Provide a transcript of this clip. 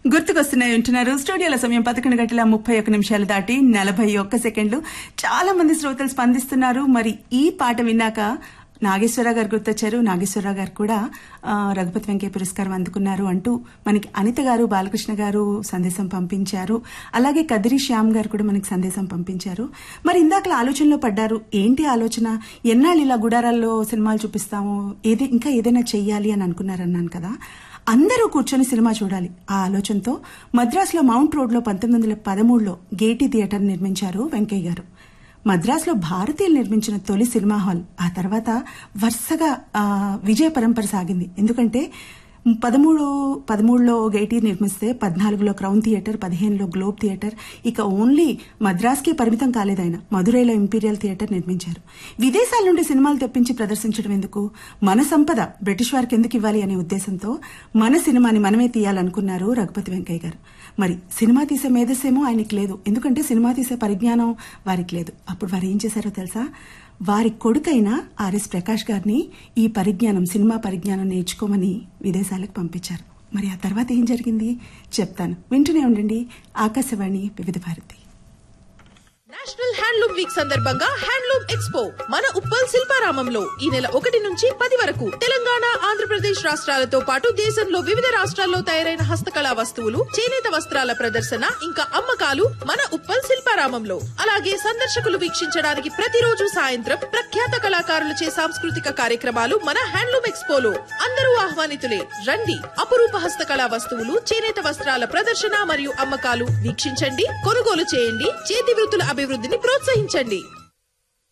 గుర్తుకొస్తున్నాయి ఉంటున్నారు స్టూడియోల సమయం పదకొండు గంటల ముప్పై ఒక్క నిమిషాలు దాటి నలభై ఒక్క సెకండ్లు చాలా మంది శ్రోతలు స్పందిస్తున్నారు మరి ఈ పాట విన్నాక నాగేశ్వరరావు గారు గుర్తొచ్చారు నాగేశ్వరరావు గారు కూడా ఆ, రఘుపతి వెంకయ్య పురస్కారం అందుకున్నారు అంటూ మనకి అనిత గారు బాలకృష్ణ గారు సందేశం పంపించారు అలాగే కదిరి శ్యామ్ గారు కూడా మనకి సందేశం పంపించారు మరి ఇందాకల ఆలోచనలో పడ్డారు ఏంటి ఆలోచన ఎన్నాళ్ళు ఇలా గుడారాల్లో సినిమాలు చూపిస్తాము ఏది ఇంకా ఏదైనా చెయ్యాలి అని అనుకున్నారన్నాను కదా అందరూ కూర్చొని సినిమా చూడాలి ఆ ఆలోచనతో మద్రాసులో మౌంట్ రోడ్లో పంతొమ్మిది వందల పదమూడులో గేటీ థియేటర్ నిర్మించారు వెంకయ్య గారు మద్రాసులో భారతీయులు నిర్మించిన తొలి సినిమా హాల్ ఆ తర్వాత వరుసగా ఆ, విజయ పరంపర సాగింది ఎందుకంటే పదమూడు పదమూడులో గేటీ నిర్మిస్తే పద్నాలుగులో క్రౌన్ థియేటర్ పదిహేనులో గ్లోబ్ థియేటర్ ఇక ఓన్లీ మద్రాస్కే పరిమితం కాలేదు ఆయన మధురైలో ఇంపీరియల్ థియేటర్ నిర్మించారు విదేశాల నుండి సినిమాలు తెప్పించి ప్రదర్శించడం ఎందుకు మన సంపద బ్రిటిష్ వారికి ఎందుకు ఇవ్వాలి అనే ఉద్దేశంతో మన సినిమాని మనమే తీయాలనుకున్నారు రఘుపతి వెంకయ్య గారు మరి సినిమా తీసే మేధస్సేమో ఆయనకి లేదు ఎందుకంటే సినిమా తీసే పరిజ్ఞానం వారికి లేదు అప్పుడు వారు ఏం చేశారో తెలుసా వారి కొడుకైన ఆర్ఎస్ ప్రకాష్ గారిని ఈ పరిజ్ఞానం సినిమా పరిజ్ఞానం నేర్చుకోమని విదేశాలకు పంపించారు మరి ఆ తర్వాత ఏం జరిగింది చెప్తాను వింటూనే ఉండండి Akashvani Vividh Bharati national handloom week సందర్భంగా హ్యాండ్లూమ్ ఎక్స్పో మన ఉప్పల్ శిల్పారామంలో ఈ నెల ఒకటి నుంచి పది వరకు తెలంగాణ ఆంధ్రప్రదేశ్ రాష్ట్రాలతో పాటు దేశంలో వివిధ రాష్ట్రాల్లో తయారైన హస్తకళా వస్తువులు చేనేత వస్త్రాల ప్రదర్శన ఇంకా అమ్మకాలు మన ఉప్పల్ శిల్పారామంలో అలాగే సందర్శకులు వీక్షించడానికి ప్రతిరోజు సాయంత్రం ప్రఖ్యాత కళాకారులచే సాంస్కృతిక కార్యక్రమాలు మన హ్యాండ్లూమ్ ఎక్స్పోలో అందరూ ఆహ్వానితులే రండి అపురూప హస్తకళా వస్తువులు చేనేత వస్త్రాల ప్రదర్శన మరియు అమ్మకాలు వీక్షించండి కొనుగోలు చేయండి చేతి వృత్తుల అభివృద్ధిని ప్రోత్సహించండి